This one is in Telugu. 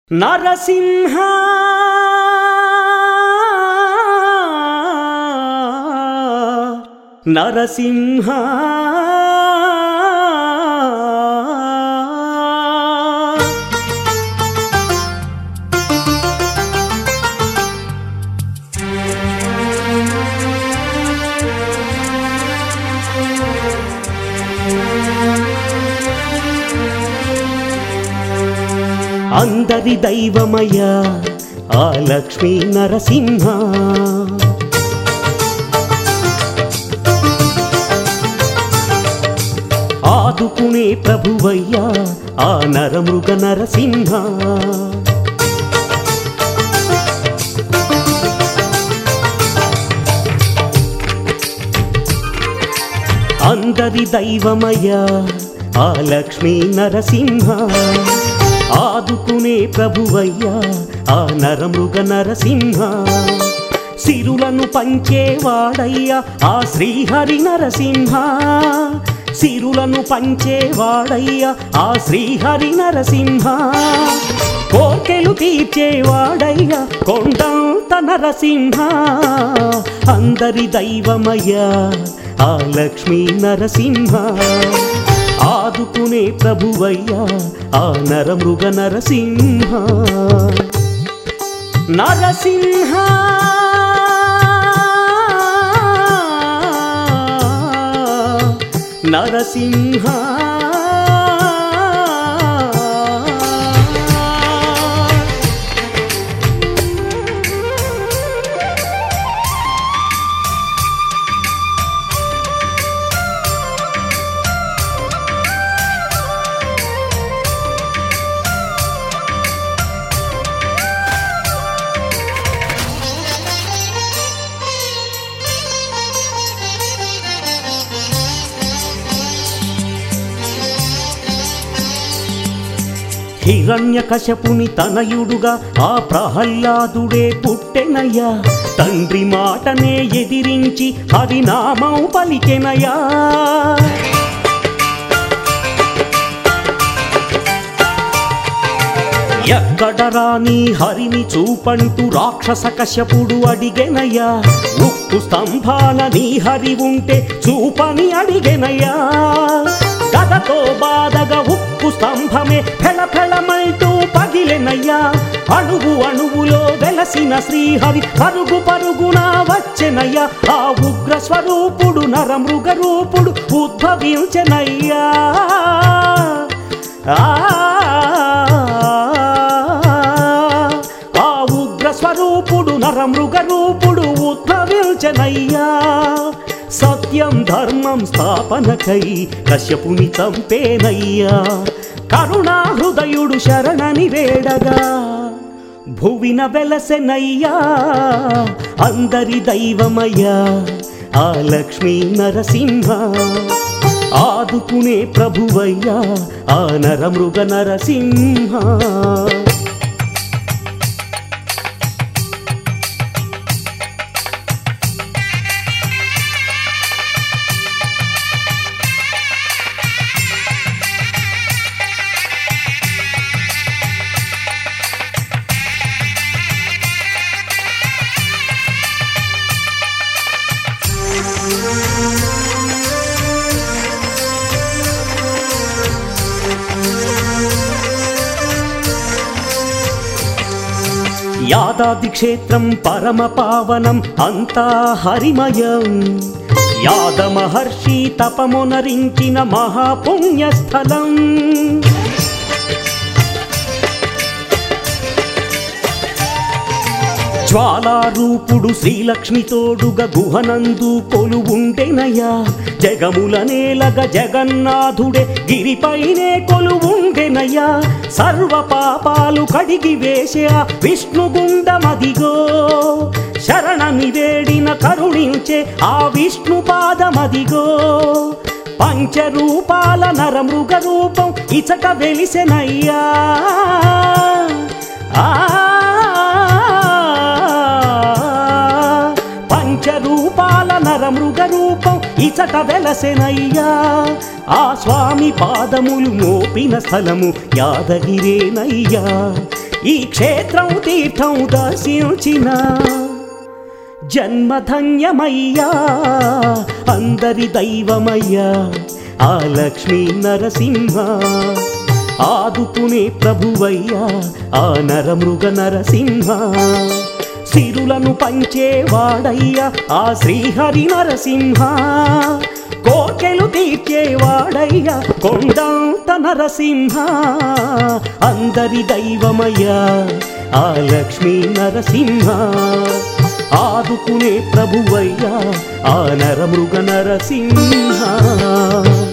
నరసింహ నరసింహ అందరి దైవమయ్యా ఆ లక్ష్మీ నరసింహ ఆదుకునే ప్రభువయ్యా ఆ నరమృగ నరసింహ అందరి దైవమయ్యా ఆ లక్ష్మీ నరసింహ ఆదుకునే ప్రభువయ్యా ఆ నరమృగ నరసింహ సిరులను పంచేవాడయ్యా ఆ శ్రీహరి నరసింహ సిరులను పంచేవాడయ్యా ఆ శ్రీహరి నరసింహ కోర్కెలు తీర్చేవాడయ్యా కొండంత నరసింహ అందరి దైవమయ్యా ఆ లక్ష్మీ నరసింహ ఆదుకునే ప్రభువయ్యా ఆ నరమృగ నరసింహ నరసింహ నరసింహ హిరణ్యకశపుని తనయుడుగా ఆ ప్రహ్లాదుడే పుట్టెనయ్యా తండ్రి మాటనే ఎదిరించి హరినామం పలికెనయ్యా ఎక్కడ రాని హరిని చూపంటూ రాక్షస కశ్యపుడు అడిగెనయ్యా ఉక్కు స్తంభాన నీ హరి ఉంటే చూపని అడిగెనయ్యా గదతో బాధగా ఉక్కు స్తంభమే ఫెళఫెళమంటూ పగిలెనయ్యా అణువు అణువులో వెలసిన శ్రీహరి పరుగు పరుగున వచ్చెనయ్యా ఆ ఉగ్ర స్వరూపుడు నరమృగ రూపుడు ఉద్భవించెనయ్యా ఆ ఆ ఉగ్ర స్వరూపుడు నరమృగ రూపుడు ఉద్భవించనయ్యా సత్యం ధర్మం స్థాపనకై కశ్యపుని చంపేనయ్యా కరుణా హృదయుడు శరణని వేడగా భువిన వెలసెనయ్యా అందరి దైవమయ్యా ఆ లక్ష్మీ నరసింహ ఆదుకునే ప్రభువయ్యా ఆ నరమృగ నరసింహ యాదాది క్షేత్రం పరమ పావనం అంతా హరిమయం యాద మహర్షి తపమునరించిన మహాపుణ్యస్థలం జ్వాలారూపుడు శ్రీలక్ష్మి తోడుగా గుహనందు కొలువుండెనయ్యా జగముల నేలగ జగన్నాథుడే గిరిపైనే కొలువుండెనయ్యా సర్వ పాపాలు కడిగి వేసే ఆ విష్ణుగుండమదిగో శరణని వేడిన కరుణించే ఆ విష్ణు పాదమదిగో పంచరూపాల నరమృగ రూపం ఇచట వెలిసెనయ్యా ఆ పంచరూపాల నరమృగ రూపం ఇచట వెలసెనయ్యా ఆ స్వామి పాదములు మోపిన స్థలము యాదగిరేనయ్యా ఈ క్షేత్రం తీర్థం దర్శించిన జన్మధన్యమయ్యా అందరి దైవమయ్యా ఆ లక్ష్మీ నరసింహ ఆదుకునే ప్రభువయ్యా ఆ నరమృగ నరసింహ సిరులను పంచేవాడయ్యా ఆ శ్రీహరి నరసింహ కోకెలు తీర్చేవాడయ్యా కొండంత నరసింహ అందరి దైవమయ్యా ఆ లక్ష్మీ నరసింహ ఆదుకునే ప్రభువయ్యా ఆ నరమృగ నరసింహ